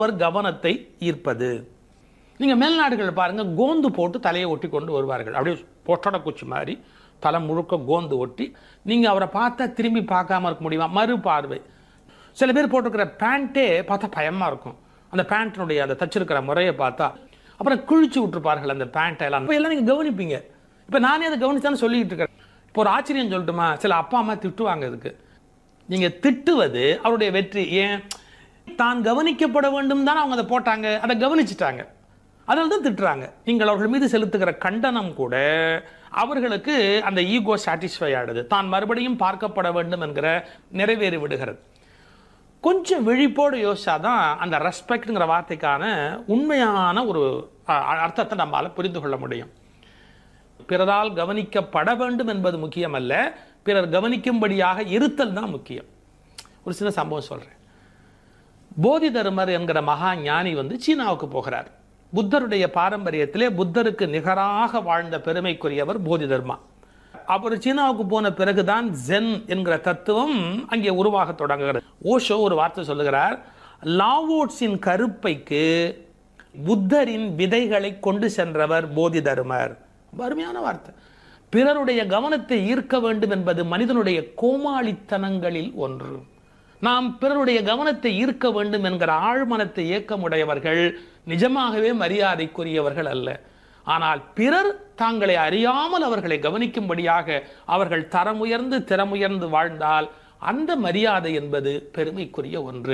ஒரு கவனத்தை ஈர்ப்பது நீங்க மேல்நாடுகள் பாருங்க கோந்து போட்டு தலையை ஒட்டி கொண்டு வருவார்கள் அப்படியே பொட்டட குச்சி மாதிரி தலை முழுக்க கோந்து ஒட்டி நீங்க அவரை பார்த்தா திரும்பி பார்க்காம இருக்க முடியுமா மறு பார்வை சில பேர் போட்டிருக்கிற பேண்ட்டே பார்த்தா பயமா இருக்கும் அந்த பேண்ட்டினுடைய அந்த தச்சிருக்கிற முறையை பார்த்தா அப்புறம் கிழிச்சு விட்டுருப்பார்கள் அந்த பேண்ட்டை எல்லாம் இப்ப எல்லாம் நீங்க கவனிப்பீங்க இப்ப நானே அதை கவனிச்சான்னு சொல்லிட்டு இருக்கேன் இப்போ ஒரு ஆச்சரியம் சொல்லட்டுமா சில அப்பா அம்மா திட்டுவாங்க இதுக்கு நீங்க திட்டுவது அவருடைய வெற்றி ஏன் தான் கவனிக்கப்பட வேண்டும் தான் அவங்க அதை போட்டாங்க அதை கவனிச்சிட்டாங்க அதனால தான் திட்டுறாங்க நீங்கள் அவர்கள் மீது செலுத்துகிற கண்டனம் கூட அவர்களுக்கு அந்த ஈகோ சாட்டிஸ்ஃபை ஆடுது தான் மறுபடியும் பார்க்கப்பட வேண்டும் என்கிற நிறைவேறி விடுகிறது கொஞ்சம் விழிப்போடு யோசிச்சாதான் அந்த ரெஸ்பெக்ட்ங்கிற வார்த்தைக்கான உண்மையான ஒரு அ- அர்த்தத்தை நம்மால புரிந்து கொள்ள முடியும் பிறரால் கவனிக்கப்பட வேண்டும் என்பது முக்கியமல்ல பிறர் கவனிக்கும்படியாக இருத்தல் தான் முக்கியம் ஒரு சின்ன சம்பவம் சொல்றேன் போதி தர்மர் என்கிற மகா ஞானி வந்து சீனாவுக்கு போகிறார் புத்தருடைய பாரம்பரியத்திலே புத்தருக்கு நிகராக வாழ்ந்த பெருமைக்குரியவர் போதி தர்மா அவர் சீனாவுக்கு போன பிறகுதான் ஜென் என்கிற தத்துவம் அங்கே உருவாக தொடங்குகிறது ஓஷோ ஒரு வார்த்தை சொல்லுகிறார் லாவோட்ஸின் கருப்பைக்கு புத்தரின் விதைகளை கொண்டு சென்றவர் போதி தர்மர் ரொம்ப அருமையான வார்த்தை பிறருடைய கவனத்தை ஈர்க்க வேண்டும் என்பது மனிதனுடைய கோமாளித்தனங்களில் ஒன்று நாம் பிறருடைய கவனத்தை ஈர்க்க வேண்டும் என்கிற ஆழ்மனத்தை இயக்கமுடையவர்கள் நிஜமாகவே மரியாதைக்குரியவர்கள் அல்ல ஆனால் பிறர் தாங்களை அறியாமல் அவர்களை கவனிக்கும்படியாக அவர்கள் தரமுயர்ந்து திறமுயர்ந்து வாழ்ந்தால் அந்த மரியாதை என்பது பெருமைக்குரிய ஒன்று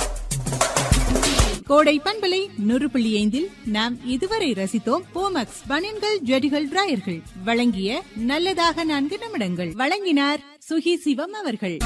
கோடை பண்பலை நூறு புள்ளி ஐந்தில் நாம் இதுவரை ரசித்தோம் போமக்ஸ் பனியன்கள் ஜெடிகள் டிராயர்கள் வழங்கிய நல்லதாக நான்கு நிமிடங்கள் வழங்கினார் சுகி சிவம் அவர்கள்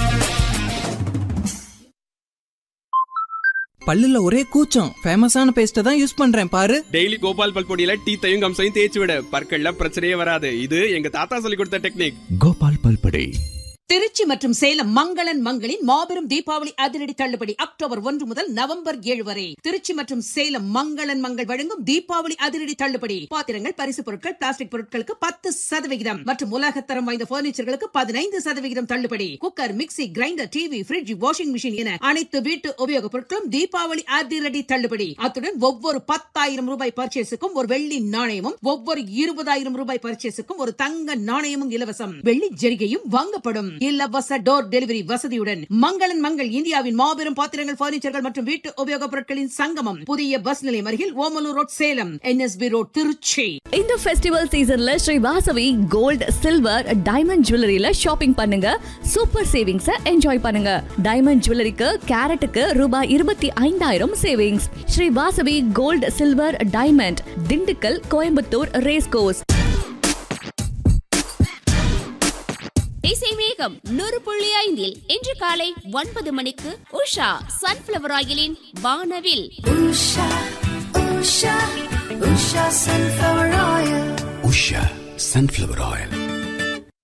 பல்லுல ஒரே கூச்சம் ஃபேமஸான பேஸ்ட தான் யூஸ் பண்றேன் பாரு டெய்லி கோபால் பல் பொடியில டீத்தையும் கம்சையும் தேய்ச்சி விட பற்கள்ல பிரச்சனையே வராது இது எங்க தாத்தா சொல்லி கொடுத்த டெக்னிக் கோபால் பல்படை திருச்சி மற்றும் சேலம் மங்களன் மங்களின் மாபெரும் தீபாவளி அதிரடி தள்ளுபடி அக்டோபர் ஒன்று முதல் நவம்பர் ஏழு வரை திருச்சி மற்றும் சேலம் மங்களன் மங்கள் வழங்கும் தீபாவளி அதிரடி தள்ளுபடி பாத்திரங்கள் பரிசு பொருட்கள் பிளாஸ்டிக் பொருட்களுக்கு பத்து சதவிகிதம் மற்றும் உலகத்தரம் வாய்ந்த பர்னிச்சர்களுக்கு பதினைந்து சதவிகிதம் தள்ளுபடி cooker mixie grinder TV fridge washing machine என அனைத்து வீட்டு உபயோகப் பொருட்களும் தீபாவளி அதிரடி தள்ளுபடி அத்துடன் ஒவ்வொரு பத்தாயிரம் ரூபாய் பர்ச்சேஸுக்கும் ஒரு வெள்ளி நாணயமும் ஒவ்வொரு இருபதாயிரம் ரூபாய் பர்ச்சேஸுக்கும் ஒரு தங்க நாணயமும் இலவசம் வெள்ளி ஜெரிகையும் வாங்கப்படும் இலவச டோர் டெலிவரி வசதியுடன் மங்களன் மங்கள் இந்தியாவின் மாபெரும் பாத்திரங்கள் பர்னிச்சர்கள் மற்றும் வீட்டு உபயோகப் பொருட்களின் சங்கமம் புதிய பஸ் நிலையம் அருகில் Omalur road Salem N S B road Tiruchi இந்த ஃபெஸ்டிவல் சீசன்ல Sri Vasavi gold silver diamond ஜுவல்லரியில ஷாப்பிங் பண்ணுங்க சூப்பர் சேவிங்ஸ என்ஜாய் பண்ணுங்க டைமண்ட் ஜுவல்லரிக்கு கேரட்டுக்கு ரூபாய் இருபத்தி ஐந்தாயிரம் savings Sri Vasavi gold silver diamond Dindigul Coimbatore race course இசை மேகம் நூறு புள்ளி ஐந்தில் இன்று காலை ஒன்பது மணிக்கு உஷா சன்ஃபிளவர் ஆயிலின் வானவில் உஷா சன்ஃபிளவர் ஆயில்